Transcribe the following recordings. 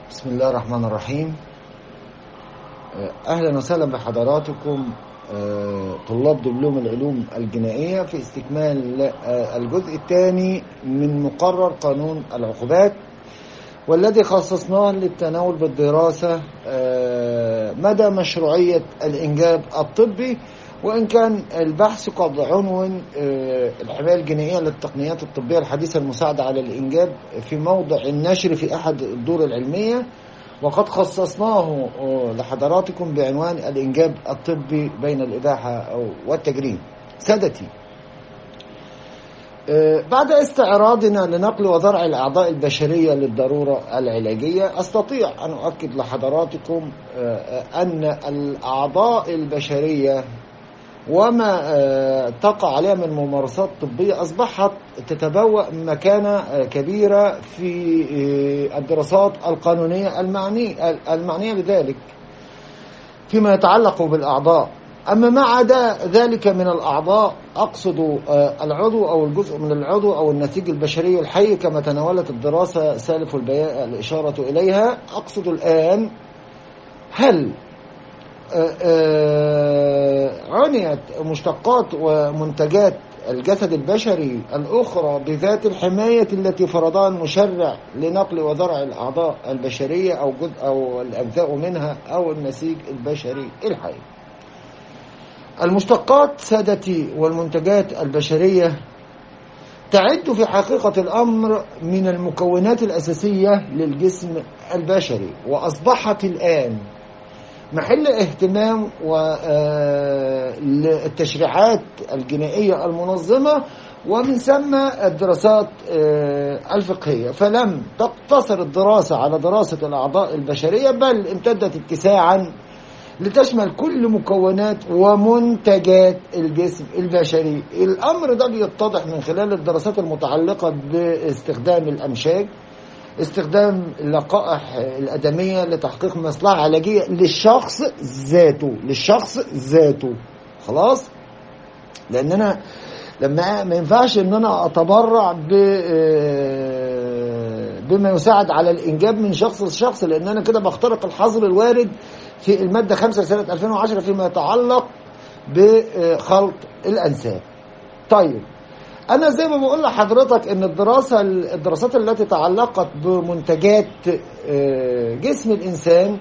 بسم الله الرحمن الرحيم أهلا وسهلا بحضراتكم طلاب دبلوم العلوم الجنائية في استكمال الجزء الثاني من مقرر قانون العقوبات والذي خصصناه للتناول بالدراسة مدى مشروعية الإنجاب الطبي وإن كان البحث قد عنون الحماية الجنائية للتقنيات الطبية الحديثة المساعدة على الإنجاب في موضع النشر في أحد الدور العلمية وقد خصصناه لحضراتكم بعنوان الإنجاب الطبي بين الإباحة والتجريم سادتي بعد استعراضنا لنقل وزرع الأعضاء البشرية للضرورة العلاجية أستطيع أن أؤكد لحضراتكم أن الأعضاء البشرية وما تقع عليها من ممارسات طبية أصبحت تتبوأ مكانة كبيرة في الدراسات القانونية المعنية بذلك فيما يتعلق بالأعضاء أما ما عدا ذلك من الأعضاء أقصد العضو أو الجزء من العضو أو النسيج البشري الحي كما تناولت الدراسة سالف البيان الإشارة إليها أقصد الآن هل عنيت مشتقات ومنتجات الجسد البشري الأخرى بذات الحماية التي فرضها المشرع لنقل وزرع الأعضاء البشرية أو جزء أو الأجزاء منها أو النسيج البشري الحي المشتقات سادتي والمنتجات البشرية تعد في حقيقة الأمر من المكونات الأساسية للجسم البشري وأصبحت الآن محل اهتمام والتشريعات الجنائية المنظمة ومن ثم الدراسات الفقهية فلم تقتصر الدراسة على دراسة الأعضاء البشرية بل امتدت اتساعا لتشمل كل مكونات ومنتجات الجسم البشري الأمر ده بيتضح من خلال الدراسات المتعلقة باستخدام الأمشاج استخدام اللقائح الأدمية لتحقيق مصلحة علاجية للشخص ذاته للشخص ذاته خلاص لأن أنا لما ما ينفعش ان انا اتبرع ب بما يساعد على الانجاب من شخص لشخص لان انا كده بخترق الحظر الوارد في الماده 5 سنه 2010 فيما يتعلق بخلط الانساب. طيب انا زي ما بقول لحضرتك ان الدراسه الدراسات التي تعلقت بمنتجات جسم الانسان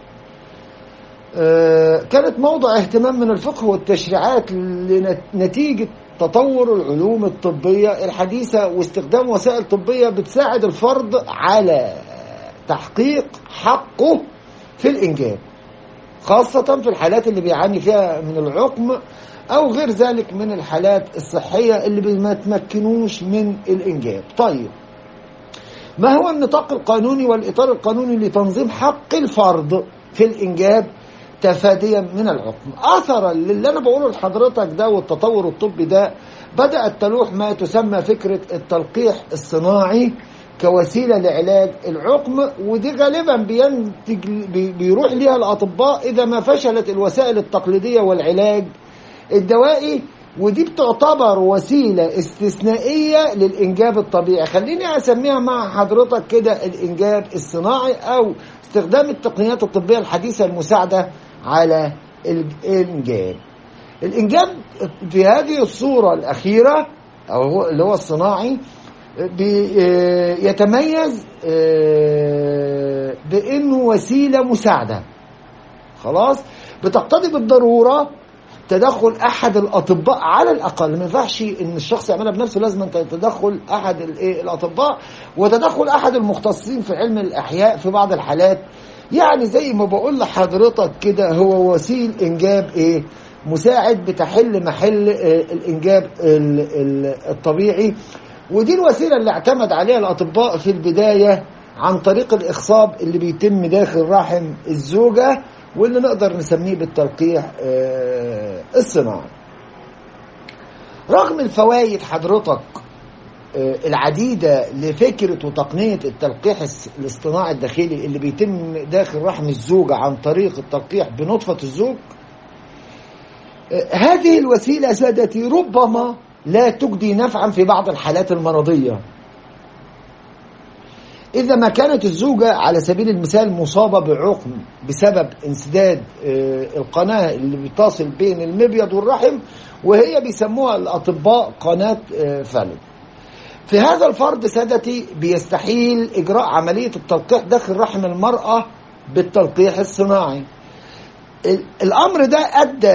كانت موضع اهتمام من الفقه والتشريعات لنتيجه تطور العلوم الطبيه الحديثه واستخدام وسائل طبيه بتساعد الفرد على تحقيق حقه في الانجاب خاصه في الحالات اللي بيعاني فيها من العقم او غير ذلك من الحالات الصحيه اللي ما تمكنوش من الانجاب طيب ما هو النطاق القانوني والاطار القانوني لتنظيم حق الفرد في الانجاب تفاديا من العقم اثرا للي انا بقوله لحضرتك ده والتطور الطبي ده بدات تلوح ما تسمى فكره التلقيح الصناعي كوسيله لعلاج العقم ودي غالبا بينتج بيروح ليها الاطباء اذا ما فشلت الوسائل التقليديه والعلاج الدوائي ودي بتعتبر وسيله استثنائيه للانجاب الطبيعي خليني اسميها مع حضرتك كده الانجاب الصناعي او استخدام التقنيات الطبيه الحديثه المساعده على الانجاب الانجاب في هذه الصوره الاخيره او اللي هو الصناعي يتميز بانه وسيله مساعده خلاص بتقتضي بالضروره تدخل احد الاطباء على الاقل ما ينفعش ان الشخص يعملها بنفسه لازم تدخل احد الايه الاطباء وتدخل احد المختصين في علم الاحياء في بعض الحالات يعني زي ما بقول لحضرتك كده هو وسيل انجاب ايه مساعد بتحل محل الانجاب الطبيعي ودي الوسيله اللي اعتمد عليها الاطباء في البدايه عن طريق الاخصاب اللي بيتم داخل رحم الزوجه واللي نقدر نسميه بالتلقيح الصناعي رغم الفوائد حضرتك العديدة لفكرة وتقنية التلقيح الاصطناعي الداخلي اللي بيتم داخل رحم الزوجة عن طريق التلقيح بنطفة الزوج هذه الوسيلة سادتي ربما لا تجدي نفعا في بعض الحالات المرضية إذا ما كانت الزوجة على سبيل المثال مصابة بعقم بسبب انسداد آه، القناة اللي بتصل بين المبيض والرحم وهي بيسموها الأطباء قناة آه، فالد في هذا الفرض سادتي بيستحيل إجراء عملية التلقيح داخل رحم المرأة بالتلقيح الصناعي ال- الأمر ده أدى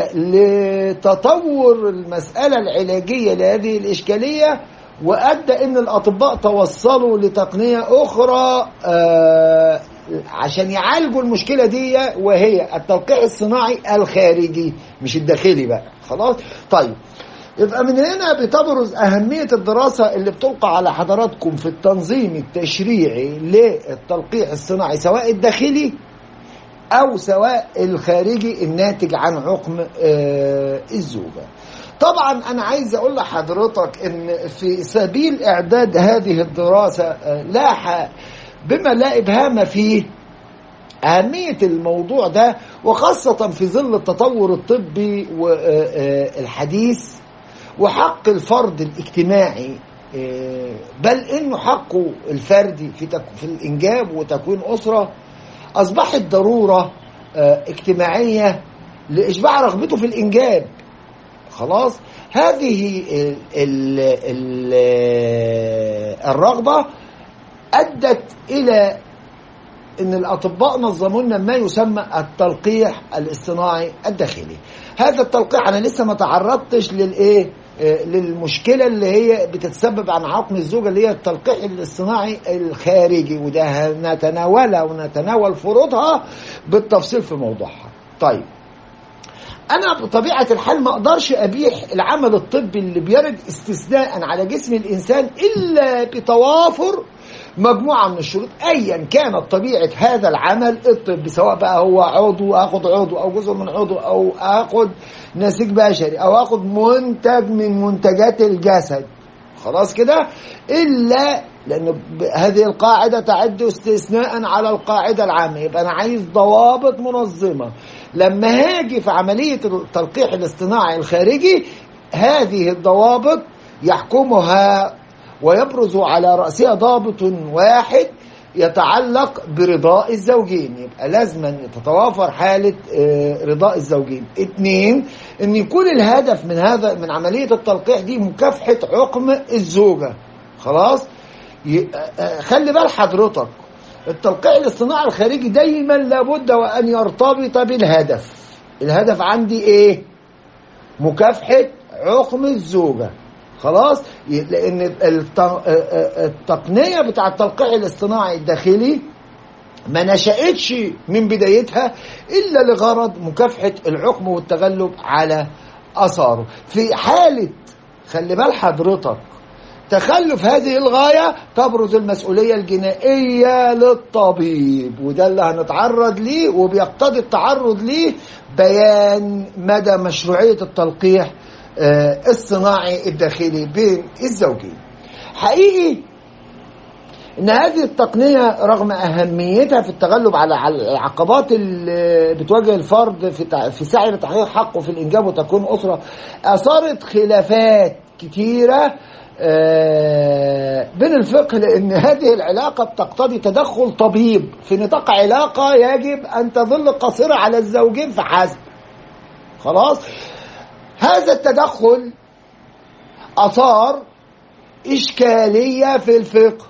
لتطور المسألة العلاجية لهذه الإشكالية وأدى أن الأطباء توصلوا لتقنية أخرى آه، عشان يعالجوا المشكلة دي وهي التلقيح الصناعي الخارجي مش الداخلي بقى خلاص طيب يبقى من هنا بتبرز أهمية الدراسة اللي بتلقى على حضراتكم في التنظيم التشريعي للتلقيح الصناعي سواء الداخلي أو سواء الخارجي الناتج عن عقم آه، الزوجة طبعا أنا عايز أقول لحضرتك أن في سبيل إعداد هذه الدراسة آه، لاح بما لا إبهام فيه أهمية الموضوع ده وخاصة في ظل التطور الطبي والحديث وحق الفرد الاجتماعي آه، بل انه حقه الفردي في تك- في الانجاب وتكوين اسره اصبحت ضروره آه، اجتماعيه لاشباع رغبته في الانجاب خلاص هذه ال ال ال الرغبه ادت الى ان الاطباء نظموا لنا ما يسمى التلقيح الاصطناعي الداخلي هذا التلقيح انا لسه ما تعرضتش للايه آه، للمشكله اللي هي بتتسبب عن عقم الزوجه اللي هي التلقيح الاصطناعي الخارجي وده هنتناولها ونتناول فروضها بالتفصيل في موضوعها طيب انا بطبيعه الحال ما اقدرش ابيح العمل الطبي اللي بيرد استثناء على جسم الانسان الا بتوافر مجموعه من الشروط ايا كانت طبيعه هذا العمل الطبي سواء بقى هو عضو اخد عضو او جزء من عضو او اخد نسيج بشري او اخد منتج من منتجات الجسد خلاص كده الا لان ب- هذه القاعده تعد استثناء على القاعده العامه يبقى انا عايز ضوابط منظمه لما هاجي في عمليه التلقيح الاصطناعي الخارجي هذه الضوابط يحكمها ويبرز على راسها ضابط واحد يتعلق برضاء الزوجين يبقى لازما تتوافر حالة آه، رضاء الزوجين اتنين ان يكون الهدف من هذا من عملية التلقيح دي مكافحة عقم الزوجة خلاص ي- آه، آه، خلي بال حضرتك التلقيح الاصطناعي الخارجي دايما لابد وان يرتبط بالهدف الهدف عندي ايه مكافحة عقم الزوجة خلاص ي- لان الت- آه، آه، التقنية بتاع التلقيح الاصطناعي الداخلي ما نشأتش من بدايتها إلا لغرض مكافحة العقم والتغلب على أثاره في حالة خلي بال حضرتك تخلف هذه الغاية تبرز المسؤولية الجنائية للطبيب وده اللي هنتعرض ليه وبيقتضي التعرض ليه بيان مدى مشروعية التلقيح آه، الصناعي الداخلي بين الزوجين حقيقي ان هذه التقنيه رغم اهميتها في التغلب على على العقبات اللي بتواجه الفرد في تع- في سعي لتحقيق حقه في الانجاب وتكوين اسره اثارت خلافات كتيره آه، بين الفقه لان هذه العلاقه بتقتضي تدخل طبيب في نطاق علاقه يجب ان تظل قاصره على الزوجين فحسب خلاص هذا التدخل اثار اشكاليه في الفقه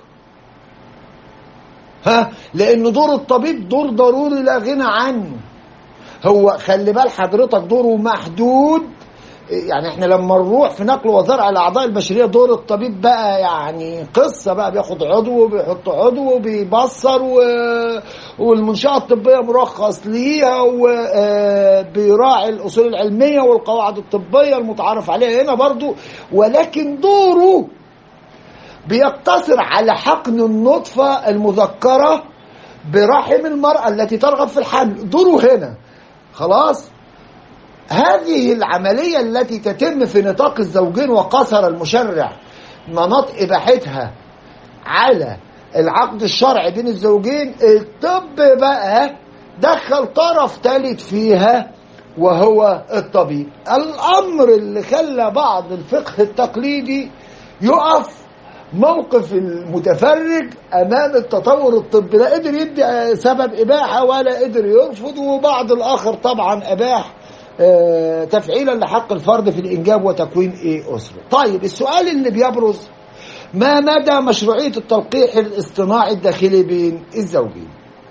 ها لان دور الطبيب دور ضروري لا غنى عنه هو خلي بال حضرتك دوره محدود يعني احنا لما نروح في نقل وزرع الاعضاء البشريه دور الطبيب بقى يعني قصه بقى بياخد عضو وبيحط عضو وبيبصر و... والمنشاه الطبيه مرخص ليها وبيراعي الاصول العلميه والقواعد الطبيه المتعارف عليها هنا برضو ولكن دوره بيقتصر على حقن النطفة المذكرة برحم المرأة التي ترغب في الحمل دوره هنا خلاص هذه العملية التي تتم في نطاق الزوجين وقصر المشرع مناط إباحتها على العقد الشرعي بين الزوجين الطب بقى دخل طرف ثالث فيها وهو الطبيب الأمر اللي خلى بعض الفقه التقليدي يقف موقف المتفرج امام التطور الطبي لا قدر يدي سبب اباحه ولا قدر يرفض وبعض الاخر طبعا اباح آه، تفعيلا لحق الفرد في الانجاب وتكوين ايه اسره. طيب السؤال اللي بيبرز ما مدى مشروعيه التلقيح الاصطناعي الداخلي بين الزوجين؟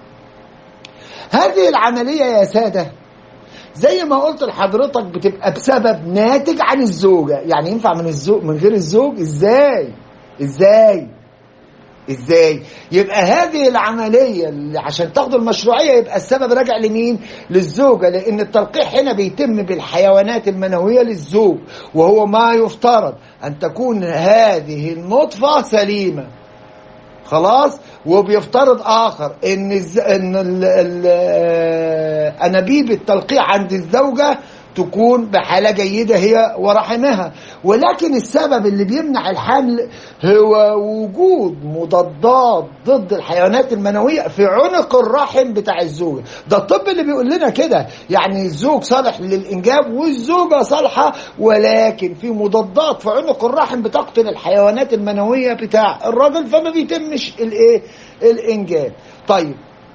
هذه العمليه يا ساده زي ما قلت لحضرتك بتبقى بسبب ناتج عن الزوجه، يعني ينفع من الزوج من غير الزوج؟ ازاي؟ ازاي؟ ازاي يبقى هذه العمليه اللي عشان تاخد المشروعيه يبقى السبب راجع لمين للزوجه لان التلقيح هنا بيتم بالحيوانات المنويه للزوج وهو ما يفترض ان تكون هذه النطفه سليمه خلاص وبيفترض اخر ان الز... ان ال... ال... انابيب التلقيح عند الزوجه تكون بحالة جيدة هي ورحمها ولكن السبب اللي بيمنع الحمل هو وجود مضادات ضد الحيوانات المنوية في عنق الرحم بتاع الزوجة ده الطب اللي بيقول لنا كده يعني الزوج صالح للإنجاب والزوجة صالحة ولكن في مضادات في عنق الرحم بتقتل الحيوانات المنوية بتاع الراجل فما بيتمش الايه الإنجاب طيب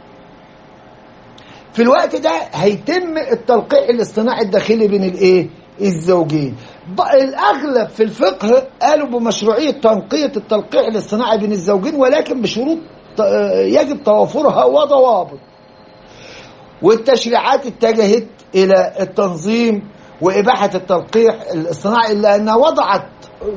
في الوقت ده هيتم التلقيح الاصطناعي الداخلي بين الايه الزوجين الاغلب في الفقه قالوا بمشروعيه تنقيه التلقيح الاصطناعي بين الزوجين ولكن بشروط يجب توافرها وضوابط والتشريعات اتجهت الى التنظيم واباحه التلقيح الاصطناعي الا انها وضعت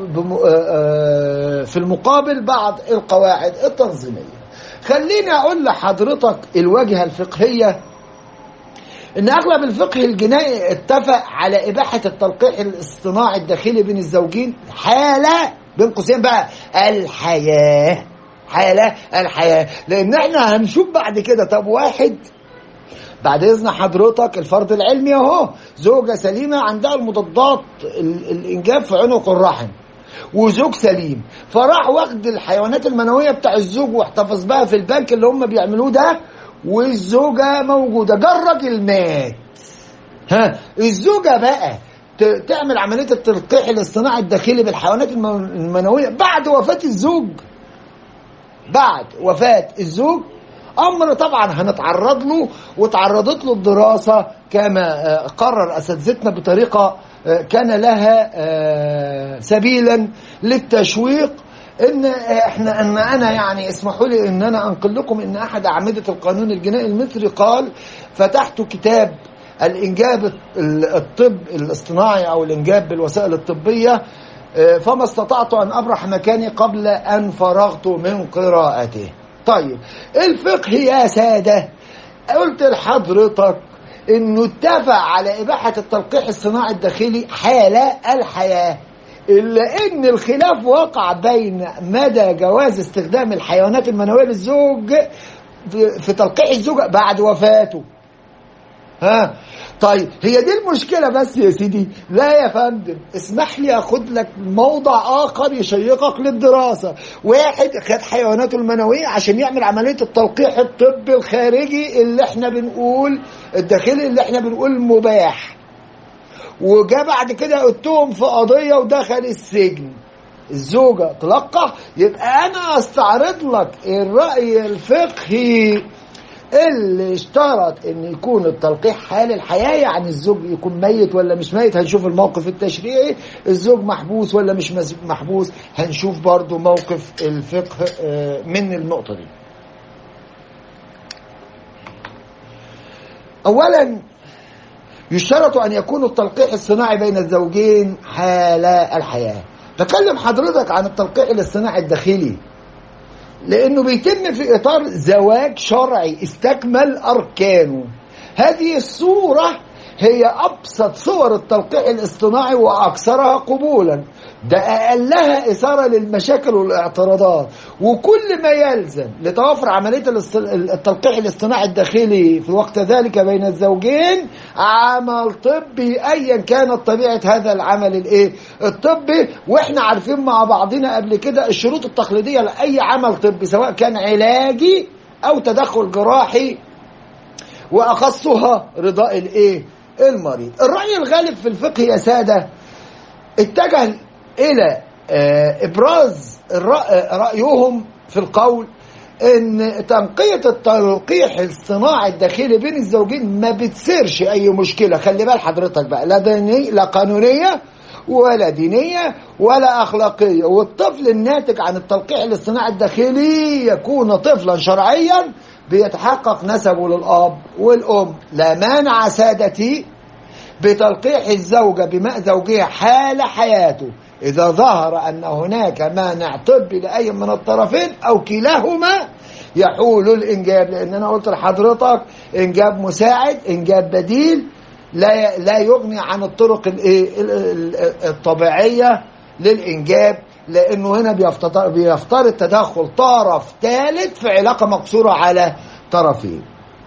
في المقابل بعض القواعد التنظيميه خليني اقول لحضرتك الواجهه الفقهيه ان اغلب الفقه الجنائي اتفق على اباحه التلقيح الاصطناعي الداخلي بين الزوجين حاله بين قوسين بقى الحياه حاله الحياه لان احنا هنشوف بعد كده طب واحد بعد اذن حضرتك الفرد العلمي اهو زوجه سليمه عندها المضادات الانجاب في عنق الرحم وزوج سليم فراح واخد الحيوانات المنويه بتاع الزوج واحتفظ بها في البنك اللي هم بيعملوه ده والزوجة موجودة جه الراجل مات ها الزوجة بقى تعمل عملية التلقيح الاصطناعي الداخلي بالحيوانات المنوية بعد وفاة الزوج بعد وفاة الزوج أمر طبعا هنتعرض له وتعرضت له الدراسة كما قرر أساتذتنا بطريقة كان لها سبيلا للتشويق ان احنا ان انا يعني اسمحوا لي ان انا انقل لكم ان احد اعمده القانون الجنائي المصري قال فتحت كتاب الانجاب الطب الاصطناعي او الانجاب بالوسائل الطبيه فما استطعت ان ابرح مكاني قبل ان فرغت من قراءته. طيب الفقه يا ساده قلت لحضرتك انه اتفق على اباحه التلقيح الصناعي الداخلي حال الحياه إلا إن الخلاف وقع بين مدى جواز استخدام الحيوانات المنوية للزوج في تلقيح الزوجة بعد وفاته ها طيب هي دي المشكلة بس يا سيدي لا يا فندم اسمح لي اخد لك موضع اخر يشيقك للدراسة واحد خد حيواناته المنوية عشان يعمل عملية التلقيح الطبي الخارجي اللي احنا بنقول الداخلي اللي احنا بنقول مباح وجا بعد كده اتهم في قضيه ودخل السجن الزوجه تلقح يبقى انا استعرض لك الراي الفقهي اللي اشترط ان يكون التلقيح حال الحياه يعني الزوج يكون ميت ولا مش ميت هنشوف الموقف التشريعي الزوج محبوس ولا مش محبوس هنشوف برضو موقف الفقه من النقطه دي اولا يشترط أن يكون التلقيح الصناعي بين الزوجين حال الحياة بكلم حضرتك عن التلقيح الاصطناعي الداخلي لأنه بيتم في إطار زواج شرعي استكمل أركانه هذه الصورة هي أبسط صور التلقيح الاصطناعي وأكثرها قبولا ده أقلها إثارة للمشاكل والاعتراضات وكل ما يلزم لتوافر عملية التلقيح الاصطناعي الداخلي في وقت ذلك بين الزوجين عمل طبي أيا كانت طبيعة هذا العمل الإيه الطبي وإحنا عارفين مع بعضنا قبل كده الشروط التقليدية لأي عمل طبي سواء كان علاجي أو تدخل جراحي وأخصها رضاء الإيه المريض الرأي الغالب في الفقه يا سادة اتجه إلى آه، ابراز الرأ- رايهم في القول ان تنقيه التلقيح الصناعي الداخلي بين الزوجين ما بتصيرش اي مشكله خلي بال حضرتك بقى لا ديني لا قانونيه ولا دينيه ولا اخلاقيه والطفل الناتج عن التلقيح الاصطناعي الداخلي يكون طفلا شرعيا بيتحقق نسبه للاب والام لا مانع سادتي بتلقيح الزوجة بماء زوجها حال حياته إذا ظهر أن هناك مانع طبي لأي من الطرفين أو كلاهما يحول الإنجاب لأن أنا قلت لحضرتك إنجاب مساعد إنجاب بديل لا لا يغني عن الطرق الإيه ال- ال- الطبيعية للإنجاب لأنه هنا بيفترض بيفترض تدخل طرف ثالث في علاقة مقصورة على طرفين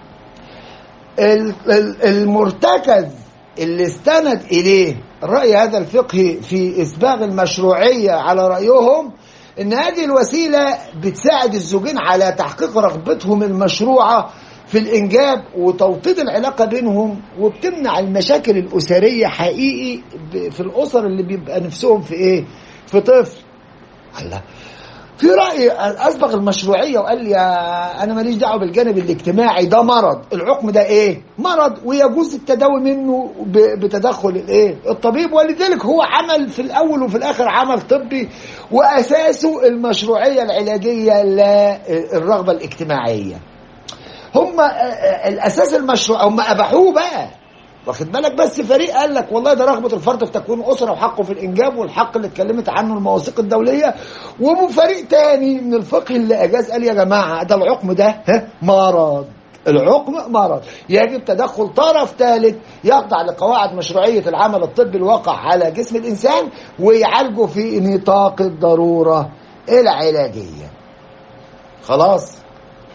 ال- ال- المرتكز اللي استند إليه الرأي هذا الفقهي في إسباغ المشروعية على رأيهم إن هذه الوسيلة بتساعد الزوجين على تحقيق رغبتهم المشروعة في الإنجاب وتوطيد العلاقة بينهم وبتمنع المشاكل الأسرية حقيقي ب- في الأسر اللي بيبقى نفسهم في إيه؟ في طفل الله في رأي أسبق المشروعية وقال لي يا أنا ماليش دعوة بالجانب الاجتماعي ده مرض العقم ده إيه؟ مرض ويجوز التداوي منه ب- بتدخل الإيه؟ الطبيب ولذلك هو عمل في الأول وفي الآخر عمل طبي وأساسه المشروعية العلاجية لا الرغبة الاجتماعية هم آه، آه، الأساس المشروع هم أباحوه بقى واخد بالك بس فريق قال لك والله ده رغبه الفرد في تكوين اسره وحقه في الانجاب والحق اللي اتكلمت عنه المواثيق الدوليه وفريق تاني من الفقه اللي اجاز قال يا جماعه ده العقم ده ها مرض العقم مرض يجب تدخل طرف ثالث يخضع لقواعد مشروعيه العمل الطبي الواقع على جسم الانسان ويعالجه في نطاق الضروره العلاجيه خلاص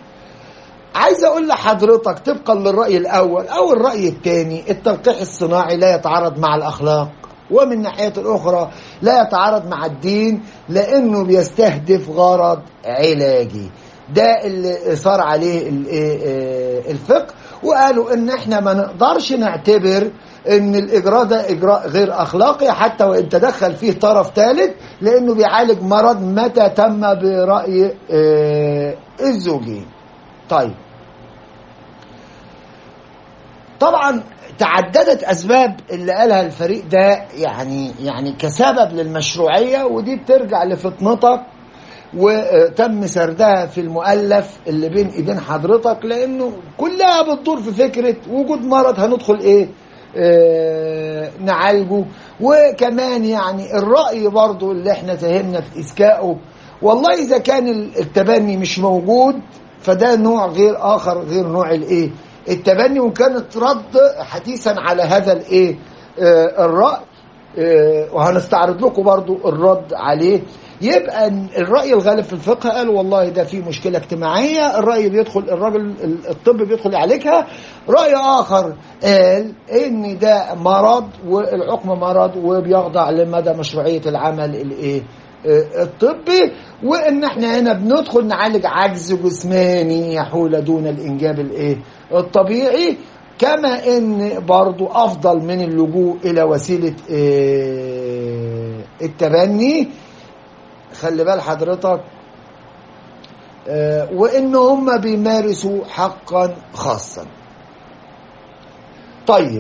عايز اقول لحضرتك طبقا للراي الاول او الراي الثاني التلقيح الصناعي لا يتعارض مع الاخلاق ومن ناحيه الاخرى لا يتعارض مع الدين لانه بيستهدف غرض علاجي ده اللي صار عليه ال- آه، الفقه وقالوا ان احنا ما نقدرش نعتبر ان الاجراء ده اجراء غير اخلاقي حتى وان تدخل فيه طرف ثالث لانه بيعالج مرض متى تم براي آه، الزوجين طيب طبعا تعددت اسباب اللي قالها الفريق ده يعني يعني كسبب للمشروعيه ودي بترجع لفطنتك وتم سردها في المؤلف اللي بين ايدين حضرتك لانه كلها بتدور في فكره وجود مرض هندخل ايه آه نعالجه وكمان يعني الراي برضو اللي احنا فهمنا في اسكائه والله اذا كان التبني مش موجود فده نوع غير اخر غير نوع الايه التبني وكانت رد حديثا على هذا الايه آه الراي آه وهنستعرض لكم برضو الرد عليه يبقى الرأي الغالب في الفقه قال والله ده في مشكلة اجتماعية الرأي بيدخل الراجل الطب بيدخل يعالجها رأي آخر قال إن ده مرض والحكم مرض وبيخضع لمدى مشروعية العمل الإيه الطبي وان احنا هنا بندخل نعالج عجز جسماني يحول دون الانجاب الايه الطبيعي كما ان برضو افضل من اللجوء الى وسيله اه التبني خلي بال حضرتك اه وان هم بيمارسوا حقا خاصا طيب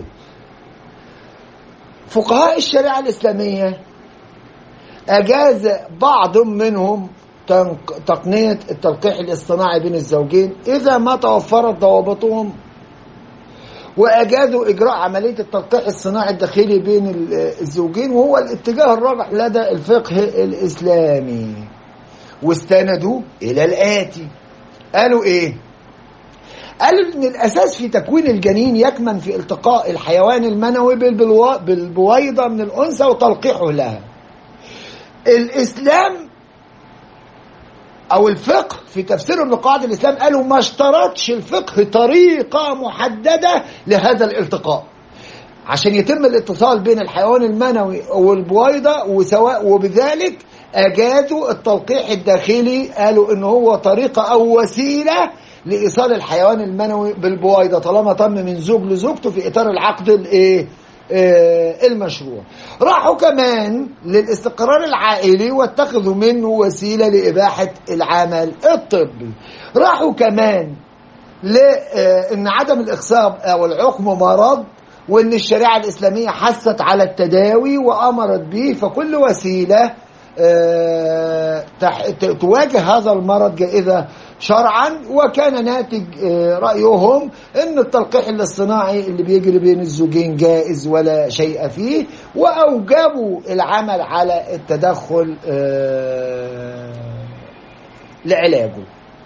فقهاء الشريعه الاسلاميه أجاز بعض منهم تقنية التلقيح الاصطناعي بين الزوجين إذا ما توفرت ضوابطهم وأجازوا إجراء عملية التلقيح الصناعي الداخلي بين الزوجين وهو الاتجاه الراجح لدى الفقه الإسلامي واستندوا إلى الآتي قالوا إيه؟ قالوا إن الأساس في تكوين الجنين يكمن في التقاء الحيوان المنوي بالبويضة من الأنثى وتلقيحه لها الاسلام او الفقه في تفسيرهم لقواعد الاسلام قالوا ما اشترطش الفقه طريقه محدده لهذا الالتقاء عشان يتم الاتصال بين الحيوان المنوي والبويضه وسواء وبذلك اجازوا التلقيح الداخلي قالوا ان هو طريقه او وسيله لايصال الحيوان المنوي بالبويضه طالما تم من زوج لزوجته في اطار العقد الايه المشروع راحوا كمان للاستقرار العائلي واتخذوا منه وسيلة لإباحة العمل الطبي راحوا كمان لأن عدم الإخصاب أو العقم مرض وأن الشريعة الإسلامية حثت على التداوي وأمرت به فكل وسيلة تواجه هذا المرض جائزة شرعا وكان ناتج رأيهم أن التلقيح الاصطناعي اللي بيجري بين الزوجين جائز ولا شيء فيه وأوجبوا العمل على التدخل لعلاجه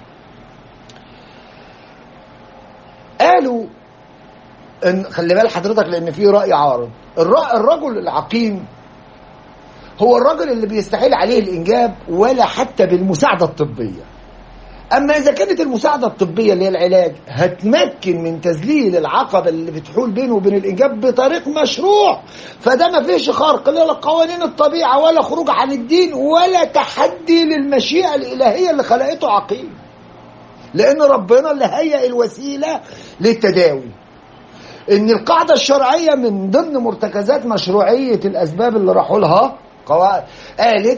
قالوا ان خلي بال حضرتك لان في راي عارض الرجل العقيم هو الرجل اللي بيستحيل عليه الانجاب ولا حتى بالمساعده الطبيه اما اذا كانت المساعده الطبيه اللي هي العلاج هتمكن من تذليل العقبه اللي بتحول بينه وبين الانجاب بطريق مشروع فده ما فيش خرق لا لقوانين الطبيعه ولا خروج عن الدين ولا تحدي للمشيئه الالهيه اللي خلقته عقيم لان ربنا اللي هيئ الوسيله للتداوي ان القاعده الشرعيه من ضمن مرتكزات مشروعيه الاسباب اللي راحوا لها قالت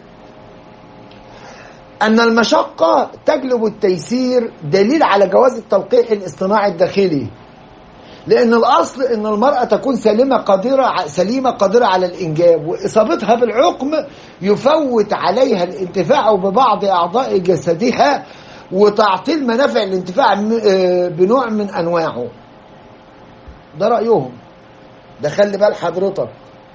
ان المشقه تجلب التيسير دليل على جواز التلقيح الاصطناعي الداخلي لان الاصل ان المراه تكون سليمه قادره سليمه قادره على الانجاب واصابتها بالعقم يفوت عليها الانتفاع ببعض اعضاء جسدها وتعطيل منافع الانتفاع بنوع من انواعه ده رايهم ده خلي بال حضرتك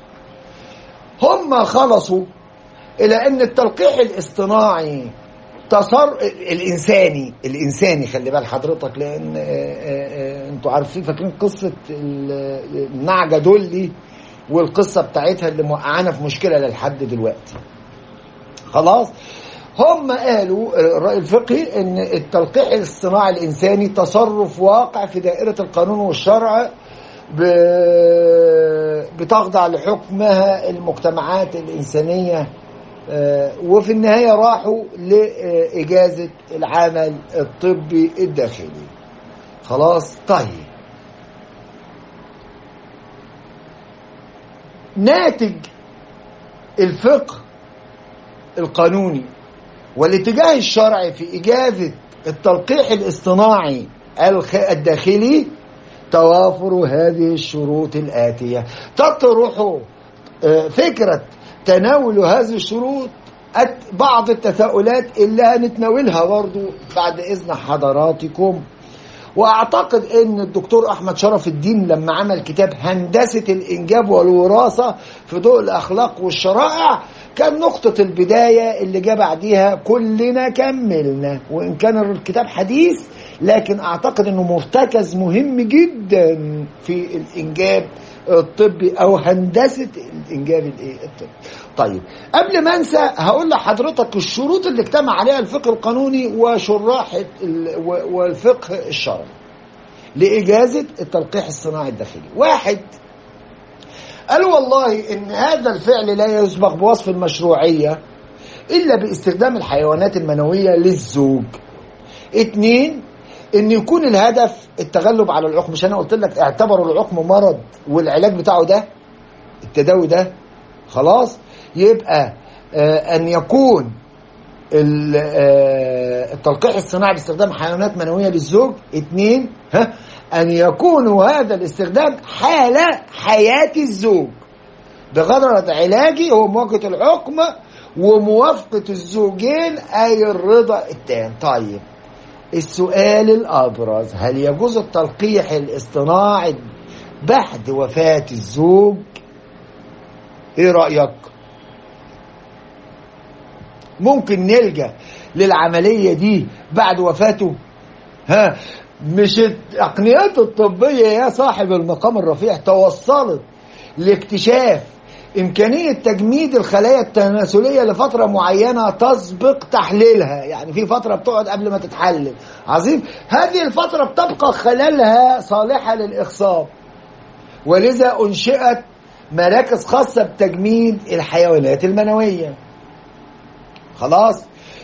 هم خلصوا الى ان التلقيح الاصطناعي تصر الانساني الانساني خلي بال حضرتك لان انتوا عارفين فاكرين قصه النعجه دولي والقصه بتاعتها اللي موقعانا في مشكله لحد دلوقتي خلاص هم قالوا الرأي الفقهي ان التلقيح الاصطناعي الانساني تصرف واقع في دائرة القانون والشرع بتخضع لحكمها المجتمعات الإنسانية وفي النهاية راحوا لإجازة العمل الطبي الداخلي خلاص طيب ناتج الفقه القانوني والاتجاه الشرعي في إجازة التلقيح الاصطناعي الداخلي توافر هذه الشروط الآتية تطرح فكرة تناول هذه الشروط بعض التساؤلات اللي هنتناولها برضو بعد إذن حضراتكم واعتقد ان الدكتور احمد شرف الدين لما عمل كتاب هندسه الانجاب والوراثه في ضوء الاخلاق والشرائع كان نقطة البداية اللي جاء بعديها كلنا كملنا وإن كان الكتاب حديث لكن أعتقد أنه مرتكز مهم جدا في الإنجاب الطبي أو هندسة الإنجاب الطبي طيب قبل ما أنسى هقول لحضرتك الشروط اللي اجتمع عليها الفقه القانوني وشراح والفقه الشرعي لإجازة التلقيح الصناعي الداخلي واحد قالوا والله ان هذا الفعل لا يسبق بوصف المشروعية الا باستخدام الحيوانات المنوية للزوج اتنين ان يكون الهدف التغلب على العقم مش انا قلت لك اعتبروا العقم مرض والعلاج بتاعه ده التداوي ده خلاص يبقى آه ان يكون التلقيح الصناعي باستخدام حيوانات منوية للزوج اتنين ها أن يكون هذا الاستخدام حال حياة الزوج بغرض علاجي هو مواجهة الحكم وموافقة الزوجين أي الرضا التام طيب السؤال الأبرز هل يجوز التلقيح الاصطناعي بعد وفاة الزوج ايه رأيك ممكن نلجأ للعملية دي بعد وفاته ها مش التقنيات الطبية يا صاحب المقام الرفيع توصلت لاكتشاف إمكانية تجميد الخلايا التناسلية لفترة معينة تسبق تحليلها يعني في فترة بتقعد قبل ما تتحلل عظيم هذه الفترة بتبقى خلالها صالحة للإخصاب ولذا أنشئت مراكز خاصة بتجميد الحيوانات المنوية خلاص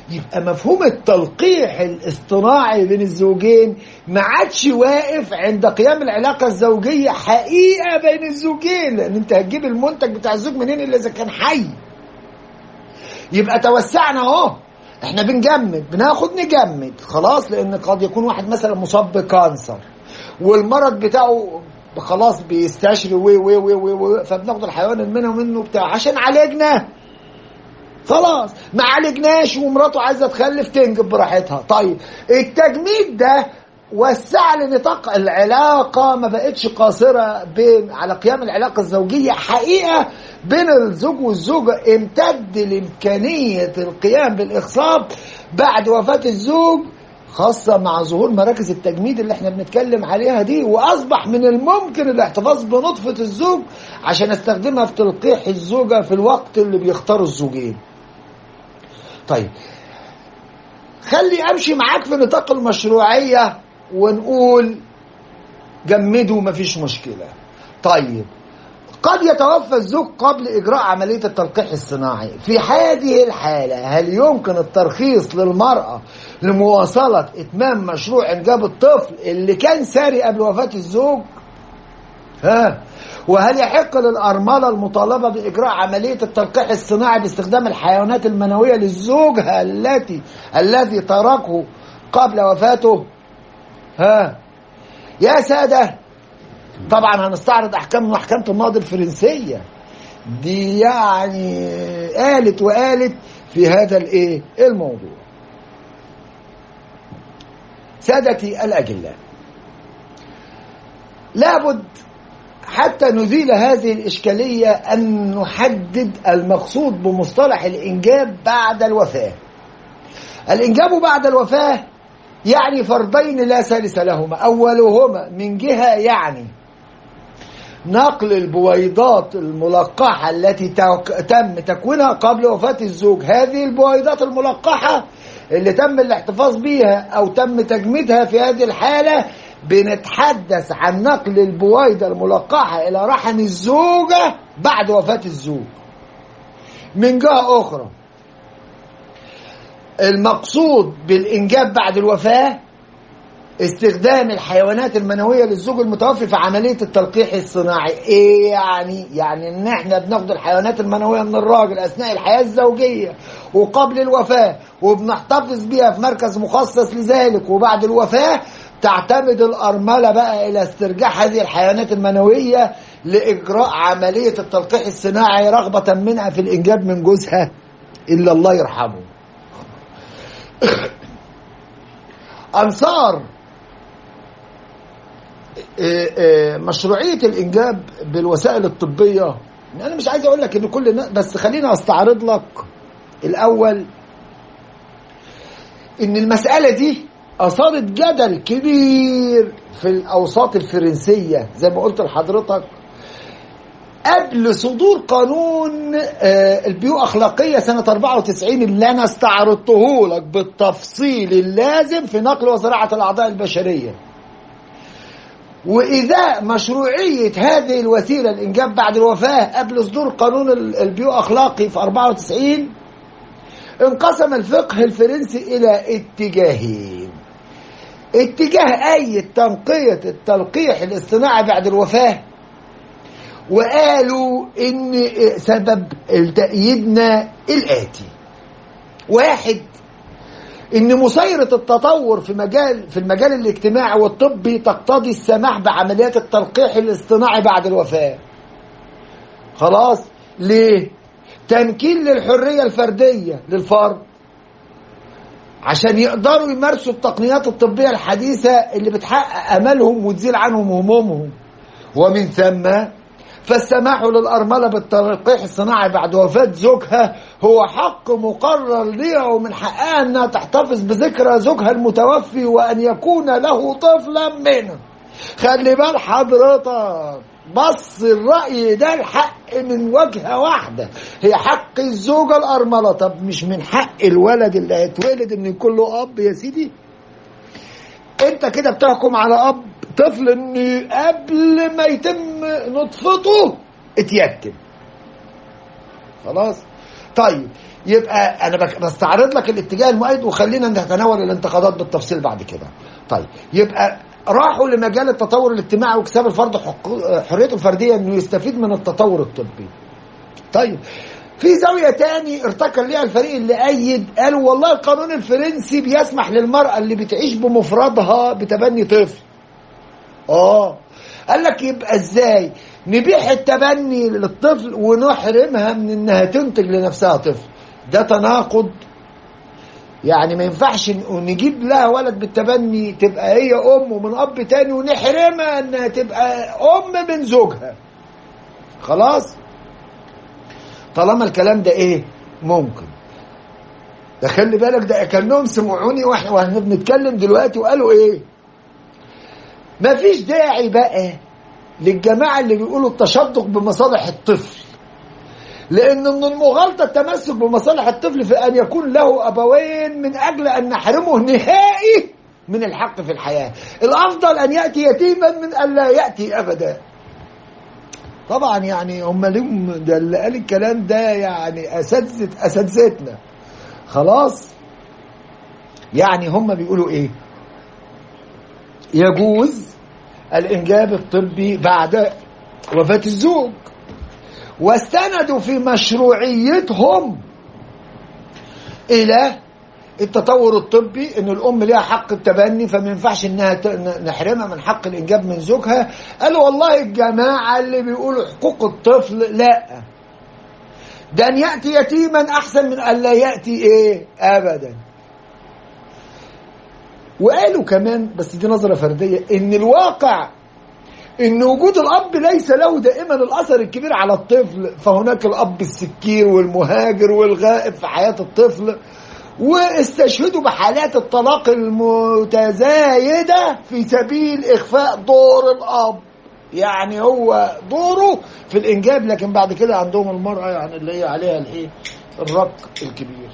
يبقى مفهوم التلقيح الاصطناعي بين الزوجين ما عادش واقف عند قيام العلاقة الزوجية حقيقة بين الزوجين لأن أنت هتجيب المنتج بتاع الزوج منين إلا إذا كان حي يبقى توسعنا أهو احنا بنجمد بناخد نجمد خلاص لأن قد يكون واحد مثلا مصاب بكانسر والمرض بتاعه خلاص بيستشري و و و و فبناخد الحيوان المنه منه بتاع عشان عالجنا خلاص ما عالجناش ومراته عايزه تخلف تنجب براحتها طيب التجميد ده وسع لي نطاق العلاقه ما بقتش قاصره بين على قيام العلاقه الزوجيه حقيقه بين الزوج والزوجه امتد لامكانيه القيام بالاخصاب بعد وفاه الزوج خاصة مع ظهور مراكز التجميد اللي احنا بنتكلم عليها دي واصبح من الممكن الاحتفاظ بنطفة الزوج عشان استخدمها في تلقيح الزوجة في الوقت اللي بيختاروا الزوجين طيب خلي امشي معاك في نطاق المشروعية ونقول جمدوا مفيش مشكلة طيب قد يتوفى الزوج قبل إجراء عملية التلقيح الصناعي في هذه الحالة هل يمكن الترخيص للمرأة لمواصلة إتمام مشروع إنجاب الطفل اللي كان ساري قبل وفاة الزوج ها وهل يحق للأرملة المطالبة بإجراء عملية التلقيح الصناعي باستخدام الحيوانات المنوية للزوج التي الذي تركه قبل وفاته ها يا سادة طبعا هنستعرض احكام محكمه النقض الفرنسيه دي يعني قالت وقالت في هذا الايه الموضوع سادتي الاجلاء لابد حتى نزيل هذه الاشكاليه ان نحدد المقصود بمصطلح الانجاب بعد الوفاه الانجاب بعد الوفاه يعني فردين لا ثالث لهما اولهما من جهه يعني نقل البويضات الملقحة التي تم تكوينها قبل وفاة الزوج هذه البويضات الملقحة اللي تم الاحتفاظ بيها أو تم تجميدها في هذه الحالة بنتحدث عن نقل البويضة الملقحة إلى رحم الزوجة بعد وفاة الزوج من جهة أخرى المقصود بالإنجاب بعد الوفاة استخدام الحيوانات المنويه للزوج المتوفي في عمليه التلقيح الصناعي ايه يعني يعني ان احنا بناخد الحيوانات المنويه من الراجل اثناء الحياه الزوجيه وقبل الوفاه وبنحتفظ بيها في مركز مخصص لذلك وبعد الوفاه تعتمد الارمله بقى الى استرجاع هذه الحيوانات المنويه لاجراء عمليه التلقيح الصناعي رغبه منها في الانجاب من جوزها الا الله يرحمه انصار مشروعيه الانجاب بالوسائل الطبيه انا مش عايز اقول لك ان كل الناس بس خليني استعرض لك الاول ان المساله دي اثارت جدل كبير في الاوساط الفرنسيه زي ما قلت لحضرتك قبل صدور قانون البيو اخلاقيه سنه 94 اللي انا استعرضته لك بالتفصيل اللازم في نقل وزراعه الاعضاء البشريه وإذا مشروعية هذه الوسيلة الإنجاب بعد الوفاة قبل صدور قانون البيو أخلاقي في 94 انقسم الفقه الفرنسي إلى اتجاهين اتجاه أي تنقية التلقيح الاصطناعي بعد الوفاة وقالوا إن سبب تأييدنا الآتي واحد ان مسيرة التطور في مجال في المجال الاجتماعي والطبي تقتضي السماح بعمليات التلقيح الاصطناعي بعد الوفاة خلاص ليه تمكين للحرية الفردية للفرد عشان يقدروا يمارسوا التقنيات الطبية الحديثة اللي بتحقق أملهم وتزيل عنهم همومهم ومن ثم فالسماح للأرملة بالتلقيح الصناعي بعد وفاة زوجها هو حق مقرر ليها ومن حقها أنها تحتفظ بذكرى زوجها المتوفي وأن يكون له طفلا منه خلي بال حضرتك بص الرأي ده الحق من وجهة واحدة هي حق الزوجة الأرملة طب مش من حق الولد اللي هيتولد إن يكون له أب يا سيدي أنت كده بتحكم على أب طفل إن قبل ما يتم نطفته اتيتم خلاص طيب يبقى انا بك- بستعرض لك الاتجاه المؤيد وخلينا نتناول الانتقادات بالتفصيل بعد كده طيب يبقى راحوا لمجال التطور الاجتماعي واكتساب الفرد حقوق- حريته الفرديه انه يستفيد من التطور الطبي طيب في زاوية تاني ارتكل ليها الفريق اللي أيد قالوا والله القانون الفرنسي بيسمح للمرأة اللي بتعيش بمفردها بتبني طفل اه قال لك يبقى ازاي نبيح التبني للطفل ونحرمها من انها تنتج لنفسها طفل ده تناقض يعني ما ينفعش ن- نجيب لها ولد بالتبني تبقى هي ام ومن اب تاني ونحرمها انها تبقى ام من زوجها خلاص طالما الكلام ده ايه ممكن ده خلي بالك ده كانهم سمعوني واحنا واحنا بنتكلم دلوقتي وقالوا ايه مفيش داعي بقى للجماعه اللي بيقولوا التشدق بمصالح الطفل لان من المغالطه التمسك بمصالح الطفل في ان يكون له ابوين من اجل ان نحرمه نهائي من الحق في الحياه الافضل ان ياتي يتيما من ان لا ياتي ابدا طبعا يعني هم لهم ده اللي قال الكلام ده يعني اساتذه اساتذتنا خلاص يعني هم بيقولوا ايه يجوز الانجاب الطبي بعد وفاه الزوج واستندوا في مشروعيتهم الى التطور الطبي ان الام ليها حق التبني فما ينفعش انها ت- ن- نحرمها من حق الانجاب من زوجها قالوا والله الجماعه اللي بيقولوا حقوق الطفل لا ده ان ياتي يتيما احسن من ان لا ياتي ايه ابدا وقالوا كمان بس دي نظره فرديه ان الواقع ان وجود الاب ليس له دائما الاثر الكبير على الطفل فهناك الاب السكير والمهاجر والغائب في حياه الطفل واستشهدوا بحالات الطلاق المتزايده في سبيل اخفاء دور الاب يعني هو دوره في الانجاب لكن بعد كده عندهم المراه يعني اللي هي عليها الايه الرق الكبير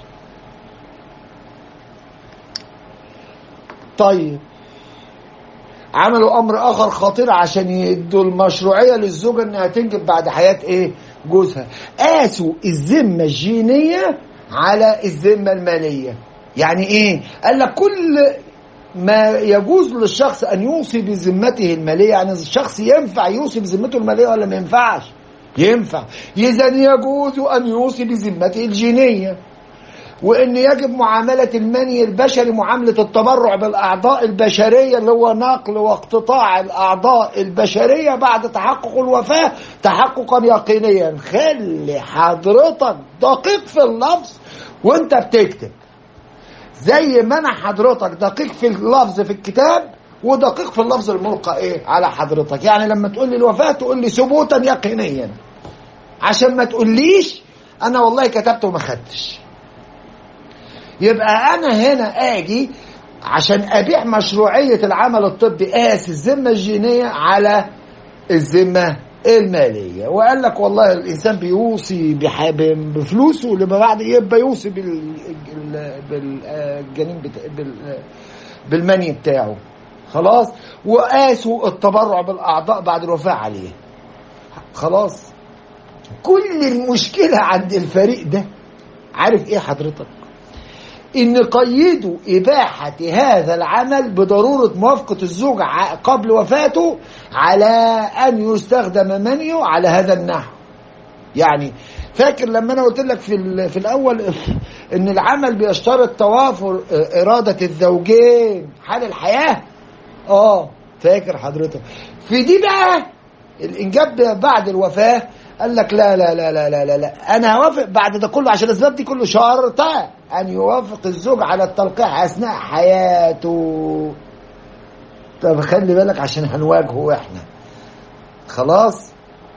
طيب عملوا امر اخر خطير عشان يدوا المشروعيه للزوجه انها تنجب بعد حياه ايه جوزها قاسوا الذمه الجينيه على الذمه الماليه يعني ايه قال لك كل ما يجوز للشخص ان يوصي بذمته الماليه يعني الشخص ينفع يوصي بذمته الماليه ولا ما ينفعش ينفع اذا يجوز ان يوصي بذمته الجينيه وان يجب معامله المني البشري معامله التبرع بالاعضاء البشريه اللي هو نقل واقتطاع الاعضاء البشريه بعد تحقق الوفاه تحققا يقينيا خلي حضرتك دقيق في اللفظ وانت بتكتب زي ما انا حضرتك دقيق في اللفظ في الكتاب ودقيق في اللفظ الملقى ايه على حضرتك يعني لما تقول لي الوفاه تقول لي ثبوتا يقينيا عشان ما تقوليش انا والله كتبت وما خدتش يبقى انا هنا اجي عشان ابيع مشروعيه العمل الطبي قاس الذمه الجينيه على الذمه الماليه وقال لك والله الانسان بيوصي بح- بفلوسه لما بعد يبقى يوصي بال- ال- بالجنين بتا... بال... بالمني بتاعه خلاص وقاسوا التبرع بالاعضاء بعد الوفاه عليه خلاص كل المشكله عند الفريق ده عارف ايه حضرتك ان قيدوا اباحه هذا العمل بضروره موافقه الزوج ع- قبل وفاته على ان يستخدم منيه على هذا النحو يعني فاكر لما انا قلت لك في ال- في الاول ان العمل بيشترط توافر آه، اراده الزوجين حال الحياه اه فاكر حضرتك في دي بقى الانجاب بعد الوفاه قال لك لا لا لا لا لا لا, لا. انا هوافق بعد ده كله عشان الاسباب دي كله شرط ان يوافق الزوج على التلقيح اثناء حياته طب خلي بالك عشان هنواجهه احنا خلاص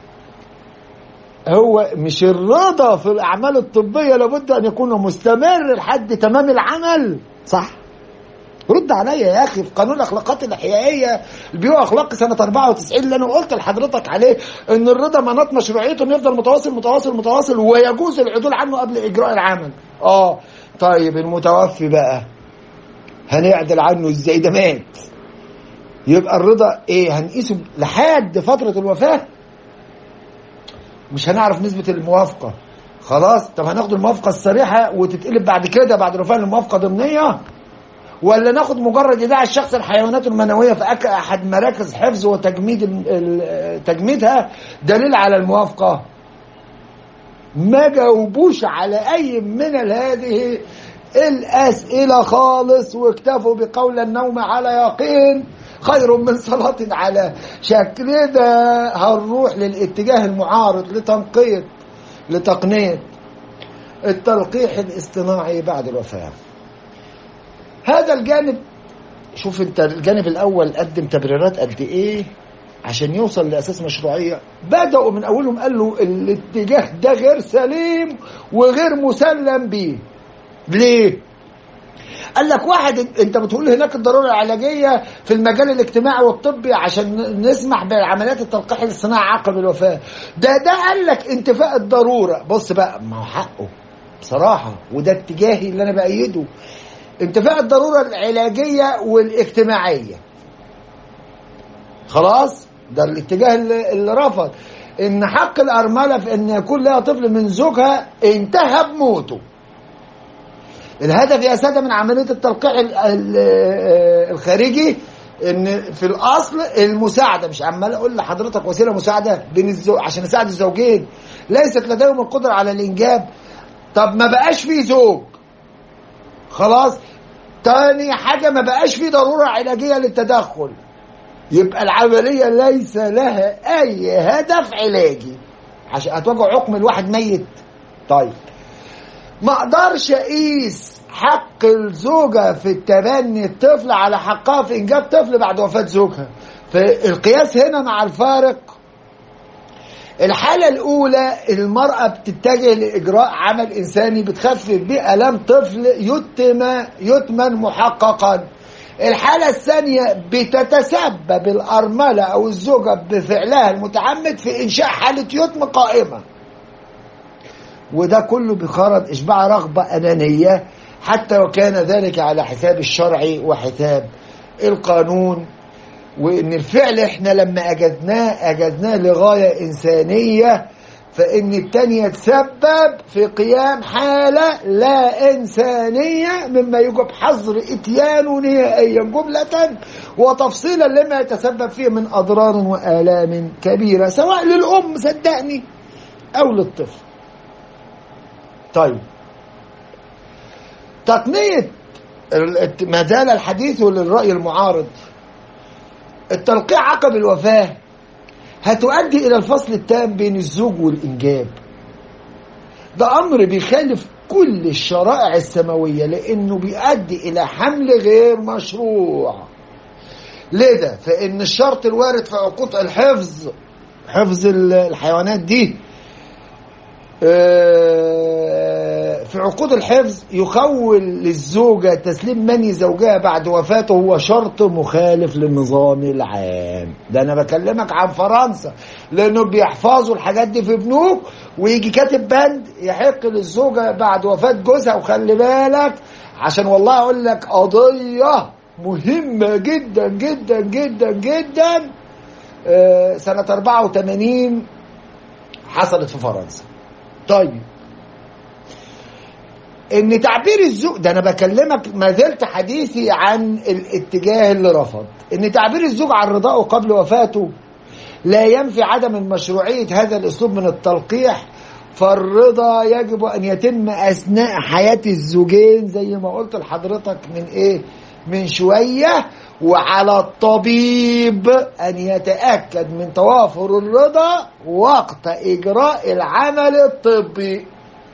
هو مش الرضا في الاعمال الطبيه لابد ان يكون مستمر لحد تمام العمل صح رد عليا يا اخي في قانون الاخلاقات الاحيائيه البيو اخلاقي سنه 94 اللي انا قلت لحضرتك عليه ان الرضا مناط مشروعيته انه يفضل متواصل متواصل متواصل ويجوز العدول عنه قبل اجراء العمل اه طيب المتوفي بقى هنعدل عنه ازاي ده مات يبقى الرضا ايه هنقيسه لحد فتره الوفاه مش هنعرف نسبه الموافقه خلاص طب هناخد الموافقه الصريحه وتتقلب بعد كده بعد رفع الموافقه ضمنيه ولا ناخد مجرد ايداع الشخص الحيوانات المنويه في أك- احد مراكز حفظ وتجميد ال- ال- تجميدها دليل على الموافقه ما جاوبوش على اي من هذه الاسئله خالص واكتفوا بقول النوم على يقين خير من صلاة على شكل ده هنروح للاتجاه المعارض لتنقية لتقنية التلقيح الاصطناعي بعد الوفاة هذا الجانب شوف انت الجانب الاول قدم تبريرات قد ايه عشان يوصل لاساس مشروعيه بداوا من اولهم قالوا الاتجاه ده غير سليم وغير مسلم بيه ليه قال لك واحد انت بتقول هناك الضروره العلاجيه في المجال الاجتماعي والطبي عشان نسمح بعمليات التلقيح الاصطناعي عقب الوفاه ده ده قال لك انتفاء الضروره بص بقى ما هو حقه بصراحه وده اتجاهي اللي انا بايده انتفاء الضروره العلاجيه والاجتماعيه خلاص ده الاتجاه اللي, اللي رفض ان حق الارمله في ان يكون لها طفل من زوجها انتهى بموته الهدف يا ساده من عمليه التلقيح ال- ال- الخارجي ان في الاصل المساعده مش عمال اقول لحضرتك وسيله مساعده بين الزوج عشان نساعد الزوجين ليست لديهم القدره على الانجاب طب ما بقاش في زوج خلاص تاني حاجه ما بقاش في ضروره علاجيه للتدخل يبقى العمليه ليس لها اي هدف علاجي عشان هتواجه عقم الواحد ميت طيب ما اقدرش اقيس حق الزوجه في التبني الطفل على حقها في انجاب طفل بعد وفاه زوجها فالقياس هنا مع الفارق الحالة الأولى المرأة بتتجه لإجراء عمل إنساني بتخفف بيه آلام طفل يتم يتمن محققا الحالة الثانية بتتسبب الأرملة أو الزوجة بفعلها المتعمد في إنشاء حالة يتم قائمة وده كله بغرض إشباع رغبة أنانية حتى وكان ذلك على حساب الشرع وحساب القانون وإن الفعل إحنا لما أجدناه أجدناه لغاية إنسانية فإن التاني يتسبب في قيام حالة لا إنسانية مما يجب حظر إتيانه نهائيا جملة وتفصيلا لما يتسبب فيه من أضرار وآلام كبيرة سواء للأم صدقني أو للطفل طيب تقنية ال- ما زال الحديث للرأي المعارض التلقيح عقب الوفاة هتؤدي إلى الفصل التام بين الزوج والإنجاب ده أمر بيخالف كل الشرائع السماوية لأنه بيؤدي إلى حمل غير مشروع لذا فإن الشرط الوارد في عقود الحفظ حفظ ال- الحيوانات دي آه، في عقود الحفظ يخول للزوجة تسليم مني زوجها بعد وفاته هو شرط مخالف للنظام العام ده أنا بكلمك عن فرنسا لأنه بيحفظوا الحاجات دي في بنوك ويجي كاتب بند يحق للزوجة بعد وفاة جوزها وخلي بالك عشان والله أقول لك قضية مهمة جدا جدا جدا جدا آه، سنة 84 حصلت في فرنسا طيب ان تعبير الزوج ده انا بكلمك ما زلت حديثي عن الاتجاه اللي رفض ان تعبير الزوج عن رضائه قبل وفاته لا ينفي عدم المشروعية هذا الاسلوب من التلقيح فالرضا يجب ان يتم اثناء حياة الزوجين زي ما قلت لحضرتك من ايه من شوية وعلى الطبيب ان يتأكد من توافر الرضا وقت اجراء العمل الطبي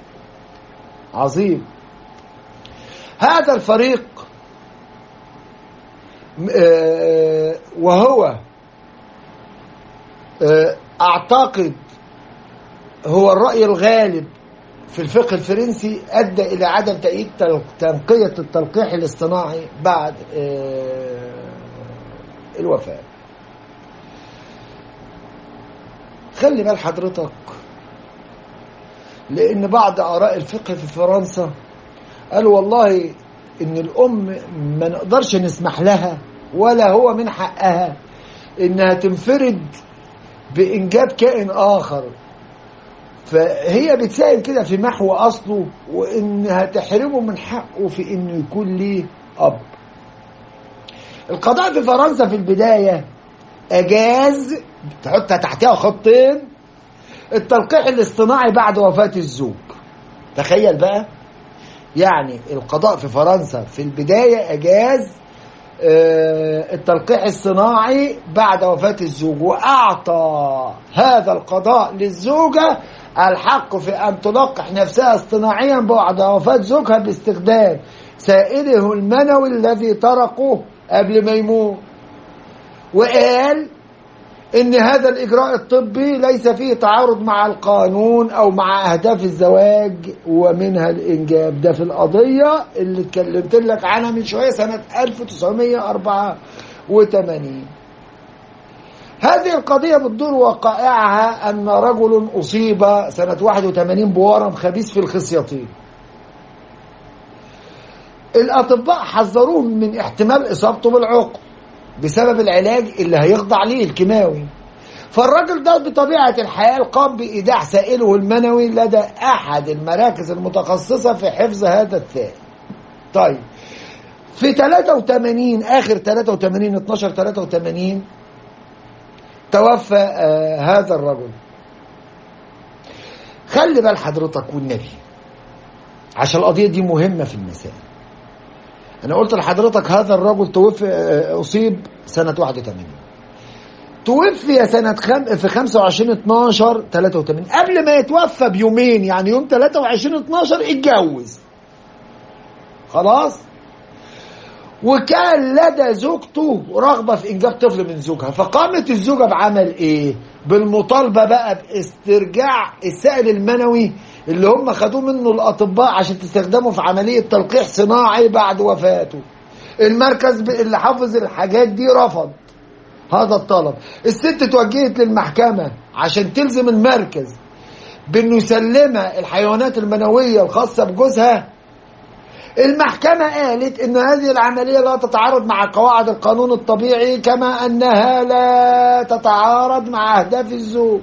عظيم هذا الفريق م- آه، وهو آه، اعتقد هو الرأي الغالب في الفقه الفرنسي ادى الى عدم تأييد تل- تنقية التلقيح الاصطناعي بعد آه، الوفاة خلي بال حضرتك لان بعض اراء الفقه في فرنسا قالوا والله ان الام ما نقدرش نسمح لها ولا هو من حقها انها تنفرد بانجاب كائن اخر فهي بتساهم كده في محو اصله وانها تحرمه من حقه في انه يكون ليه اب القضاء في فرنسا في البدايه اجاز تحط تحتها خطين التلقيح الاصطناعي بعد وفاه الزوج تخيل بقى يعني القضاء في فرنسا في البدايه اجاز آه، التلقيح الصناعي بعد وفاة الزوج وأعطى هذا القضاء للزوجة الحق في أن تلقح نفسها اصطناعيا بعد وفاة زوجها باستخدام سائله المنوي الذي تركه قبل ما يموت وقال ان هذا الاجراء الطبي ليس فيه تعارض مع القانون او مع اهداف الزواج ومنها الانجاب ده في القضيه اللي اتكلمت لك عنها من شويه سنه 1984 هذه القضيه بتدور وقائعها ان رجل اصيب سنه 81 بورم خبيث في الخصيتين الاطباء حذروه من احتمال اصابته بالعقم بسبب العلاج اللي هيخضع ليه الكيماوي فالراجل ده بطبيعة الحياة قام بإيداع سائله المنوي لدى أحد المراكز المتخصصة في حفظ هذا الثائر طيب في 83 آخر 83 12 83 توفى آه هذا الرجل خلي بال حضرتك والنبي عشان القضية دي مهمة في المسائل انا قلت لحضرتك هذا الرجل توفي اصيب سنه 81 توفي سنة خم... في 25 12 83 قبل ما يتوفى بيومين يعني يوم 23 12 اتجوز خلاص وكان لدى زوجته رغبة في إنجاب طفل من زوجها فقامت الزوجة بعمل إيه بالمطالبة بقى باسترجاع السائل المنوي اللي هم خدوه منه الأطباء عشان تستخدمه في عملية تلقيح صناعي بعد وفاته المركز اللي حافظ الحاجات دي رفض هذا الطلب الست توجهت للمحكمة عشان تلزم المركز بأنه يسلمها الحيوانات المنوية الخاصة بجوزها المحكمة قالت أن هذه العملية لا تتعارض مع قواعد القانون الطبيعي كما أنها لا تتعارض مع أهداف الزوج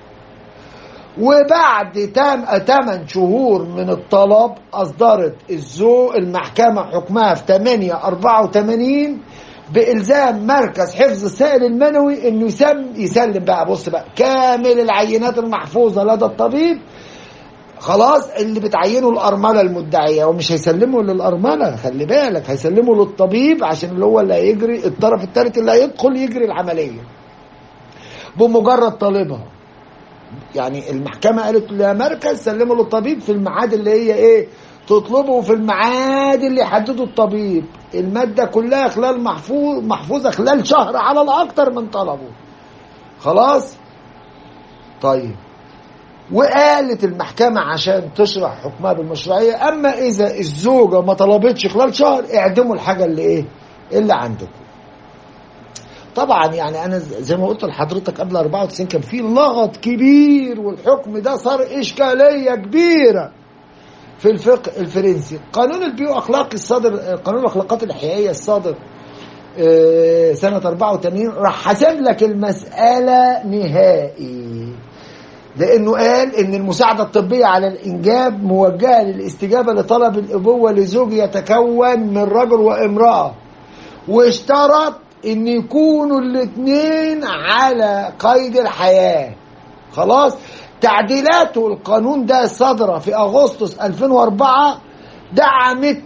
وبعد 8 شهور من الطلب أصدرت الزوج المحكمة حكمها في 8 84 بإلزام مركز حفظ السائل المنوي إنه يسم يسلم بقى بص بقى كامل العينات المحفوظة لدى الطبيب خلاص اللي بتعينه الأرملة المدعية ومش هيسلمه للأرملة خلي بالك هيسلمه للطبيب عشان اللي هو اللي هيجري الطرف الثالث اللي هيدخل يجري العملية بمجرد طالبها يعني المحكمة قالت لا مركز سلمه للطبيب في الميعاد اللي هي ايه تطلبه في الميعاد اللي يحدده الطبيب المادة كلها خلال محفوظ محفوظة خلال شهر على الأكثر من طلبه خلاص طيب وقالت المحكمة عشان تشرح حكمها بالمشروعية أما إذا الزوجة ما طلبتش خلال شهر اعدموا الحاجة اللي إيه اللي عندكم طبعا يعني أنا زي ما قلت لحضرتك قبل 94 كان في لغط كبير والحكم ده صار إشكالية كبيرة في الفقه الفرنسي قانون البيو أخلاقي الصادر قانون الأخلاقات الحيوية الصادر سنة 84 راح حسب لك المسألة نهائي لانه قال ان المساعده الطبيه على الانجاب موجهه للاستجابه لطلب الابوه لزوج يتكون من رجل وامراه واشترط ان يكونوا الاثنين على قيد الحياه خلاص تعديلاته القانون ده صدر في اغسطس 2004 دعمت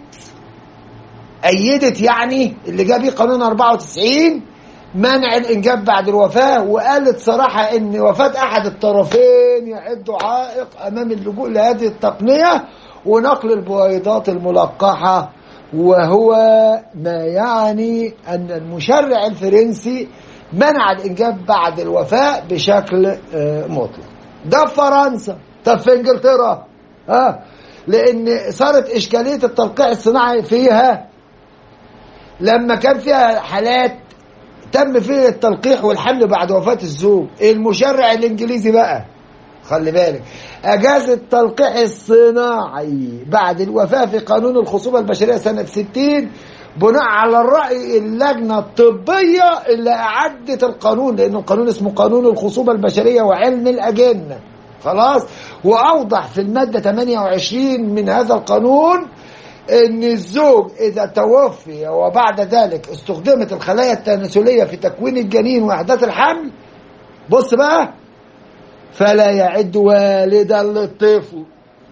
ايدت يعني اللي جاب قانون 94 منع الانجاب بعد الوفاه وقالت صراحه ان وفاه احد الطرفين يعد عائق امام اللجوء لهذه التقنيه ونقل البويضات الملقحه وهو ما يعني ان المشرع الفرنسي منع الانجاب بعد الوفاه بشكل مطلق ده في فرنسا طب في انجلترا ها لان صارت اشكاليه التلقيح الصناعي فيها لما كان فيها حالات تم فيه التلقيح والحمل بعد وفاة الزوج المشرع الانجليزي بقى خلي بالك اجاز التلقيح الصناعي بعد الوفاة في قانون الخصوبة البشرية سنة 60 بناء على الرأي اللجنة الطبية اللي أعدت القانون لأن القانون اسمه قانون الخصوبة البشرية وعلم الأجنة خلاص واوضح في الماده 28 من هذا القانون ان الزوج اذا توفي وبعد ذلك استخدمت الخلايا التناسليه في تكوين الجنين واحداث الحمل بص بقى فلا يعد والدا للطفل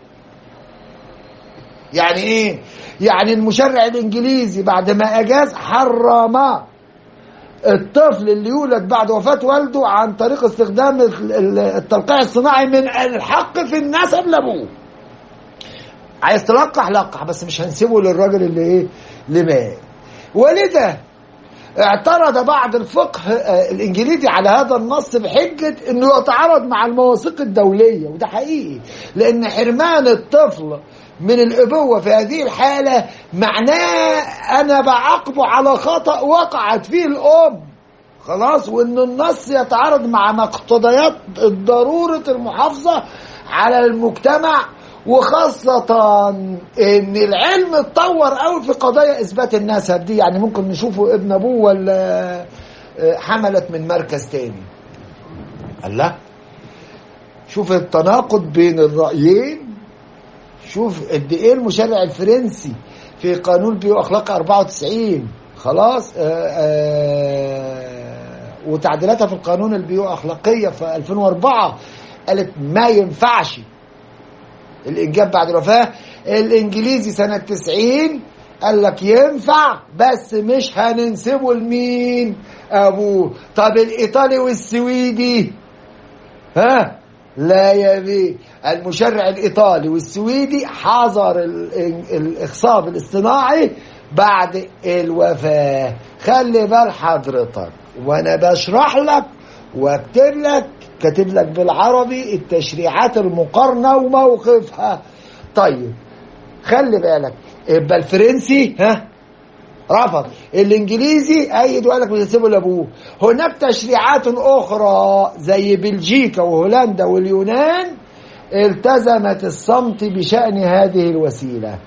يعني ايه يعني المشرع الانجليزي بعد ما اجاز حرم الطفل اللي يولد بعد وفاة والده عن طريق استخدام التلقيح الصناعي من الحق في النسب لابوه عايز تلقح لقح بس مش هنسيبه للراجل اللي ايه اللي مات ولذا اعترض بعض الفقه الانجليزي على هذا النص بحجه انه يتعارض مع المواثيق الدوليه وده حقيقي لان حرمان الطفل من الابوه في هذه الحاله معناه انا بعاقبه على خطا وقعت فيه الام خلاص وان النص يتعارض مع مقتضيات ضروره المحافظه على المجتمع وخاصة ان العلم اتطور قوي في قضايا اثبات النسب دي يعني ممكن نشوفه ابن ابوه ولا حملت من مركز تاني الله شوف التناقض بين الرأيين شوف قد ايه المشرع الفرنسي في قانون بيو اخلاق 94 خلاص آآ آآ وتعديلاتها في القانون البيو اخلاقيه في 2004 قالت ما ينفعش الانجاب بعد الوفاه الانجليزي سنه 90 قال لك ينفع بس مش هننسبه لمين ابوه طب الايطالي والسويدي ها لا يا بيه المشرع الايطالي والسويدي حظر الاخصاب الاصطناعي بعد الوفاه خلي بال حضرتك وانا بشرح لك واكتب لك كاتب لك بالعربي التشريعات المقارنه وموقفها طيب خلي بالك يبقى الفرنسي ها رفض الانجليزي ايد وقال لك مش هتسيبه لابوه هناك تشريعات اخرى زي بلجيكا وهولندا واليونان التزمت الصمت بشان هذه الوسيله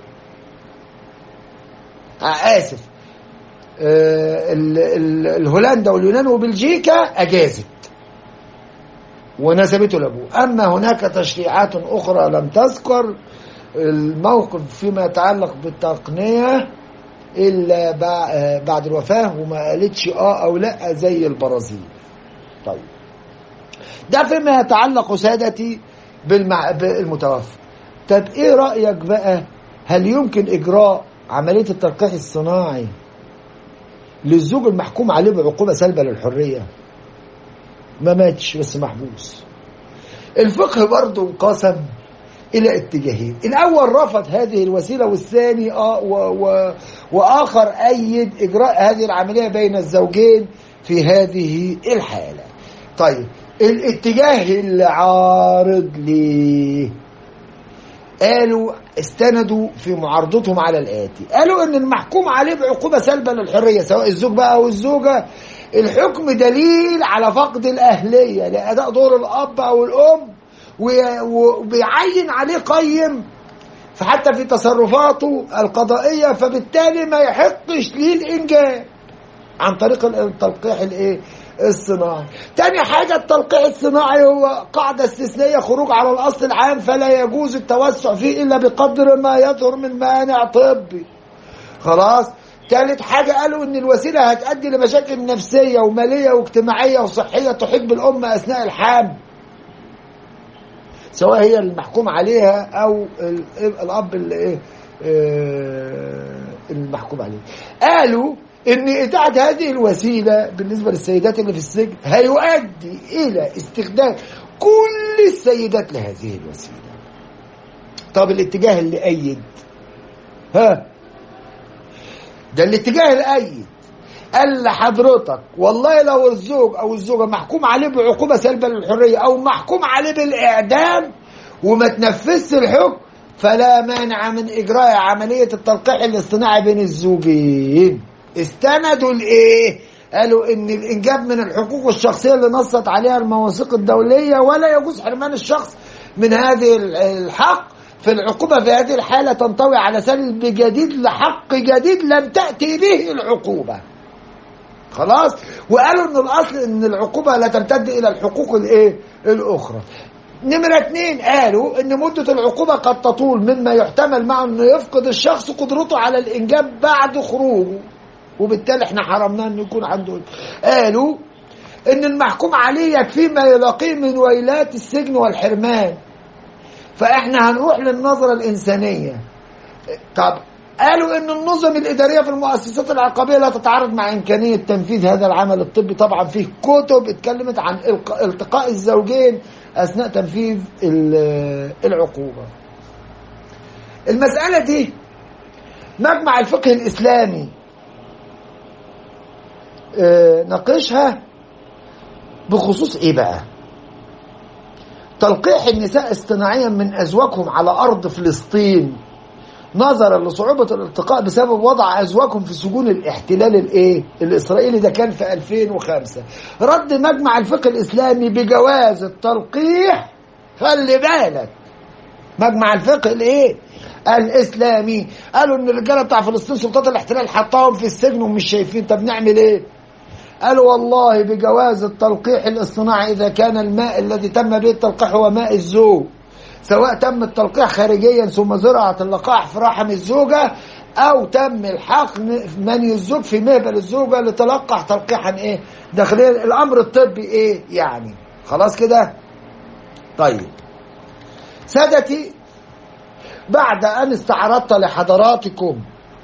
آه اسف آه الهولندا واليونان وبلجيكا اجازت ونسبته لابوه اما هناك تشريعات اخرى لم تذكر الموقف فيما يتعلق بالتقنيه الا بعد الوفاه وما قالتش اه او لا زي البرازيل طيب ده فيما يتعلق سادتي بالمع... بالمتوفى طب ايه رايك بقى هل يمكن اجراء عمليه التلقيح الصناعي للزوج المحكوم عليه بعقوبه سلبه للحريه ما ماتش بس محبوس الفقه برضه انقسم الى اتجاهين الاول رفض هذه الوسيله والثاني آه و و واخر ايد اجراء هذه العمليه بين الزوجين في هذه الحاله طيب الاتجاه اللي عارض ليه قالوا استندوا في معارضتهم على الاتي قالوا ان المحكوم عليه بعقوبه سلبه للحريه سواء الزوج بقى او الزوجه الحكم دليل على فقد الاهليه لاداء دور الاب او الام وبيعين عليه قيم فحتى في تصرفاته القضائيه فبالتالي ما يحقش ليه الانجاب عن طريق التلقيح الايه الصناعي تاني حاجة التلقيح الصناعي هو قاعدة استثنائية خروج على الأصل العام فلا يجوز التوسع فيه إلا بقدر ما يظهر من مانع طبي خلاص تالت حاجة قالوا إن الوسيلة هتؤدي لمشاكل نفسية ومالية واجتماعية وصحية تحيط بالأمة أثناء الحمل سواء هي المحكوم عليها أو الأب اللي إيه المحكوم عليه قالوا ان اتاحه هذه الوسيله بالنسبه للسيدات اللي في السجن هيؤدي الى استخدام كل السيدات لهذه الوسيله طب الاتجاه اللي ايد ها ده الاتجاه الايد قال لحضرتك والله لو الزوج او الزوجه محكوم عليه بعقوبه سلبه للحريه او محكوم عليه بالاعدام وما تنفذش الحكم فلا مانع من اجراء عمليه التلقيح الاصطناعي بين الزوجين استندوا لايه قالوا ان الانجاب من الحقوق الشخصيه اللي نصت عليها المواثيق الدوليه ولا يجوز حرمان الشخص من هذه الحق في العقوبه في هذه الحاله تنطوي على سلب جديد لحق جديد لم تاتي به العقوبه خلاص وقالوا ان الاصل ان العقوبه لا تمتد الى الحقوق الايه الاخرى نمرة اتنين قالوا ان مدة العقوبة قد تطول مما يحتمل معه انه يفقد الشخص قدرته على الانجاب بعد خروجه وبالتالي احنا حرمناه انه يكون عنده قالوا ان المحكوم عليه يكفيه ما يلاقيه من ويلات السجن والحرمان فاحنا هنروح للنظرة الانسانية طب قالوا ان النظم الاداريه في المؤسسات العقابيه لا تتعارض مع امكانيه تنفيذ هذا العمل الطبي طبعا فيه كتب اتكلمت عن الق- التقاء الزوجين اثناء تنفيذ ال- العقوبه المساله دي مجمع الفقه الاسلامي آه، ناقشها بخصوص ايه بقى تلقيح النساء اصطناعيا من ازواجهم على ارض فلسطين نظرا لصعوبة الالتقاء بسبب وضع أزواجهم في سجون الاحتلال الإيه؟ الإسرائيلي ده كان في 2005 رد مجمع الفقه الإسلامي بجواز التلقيح خلي بالك مجمع الفقه الإيه؟ الإسلامي قالوا إن الرجالة بتاع فلسطين سلطات الاحتلال حطاهم في السجن ومش شايفين طب نعمل إيه؟ قالوا والله بجواز التلقيح الاصطناعي إذا كان الماء الذي تم به التلقيح هو ماء الزوج سواء تم التلقيح خارجيا ثم زرعة اللقاح في رحم الزوجة أو تم الحقن مني الزوج في مهبل الزوجة لتلقح تلقيحا إيه داخليا الأمر الطبي إيه يعني خلاص كده طيب سادتي بعد أن استعرضت لحضراتكم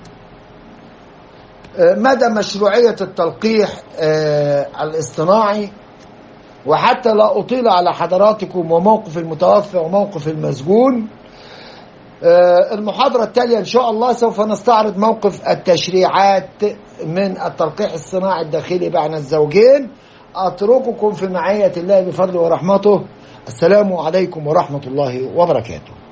آه، مدى مشروعية التلقيح آه، الاصطناعي وحتى لا أطيل على حضراتكم وموقف المتوفى وموقف المسجون آه، المحاضرة التالية إن شاء الله سوف نستعرض موقف التشريعات من التلقيح الصناعي الداخلي بين الزوجين أترككم في معية الله بفضله ورحمته السلام عليكم ورحمة الله وبركاته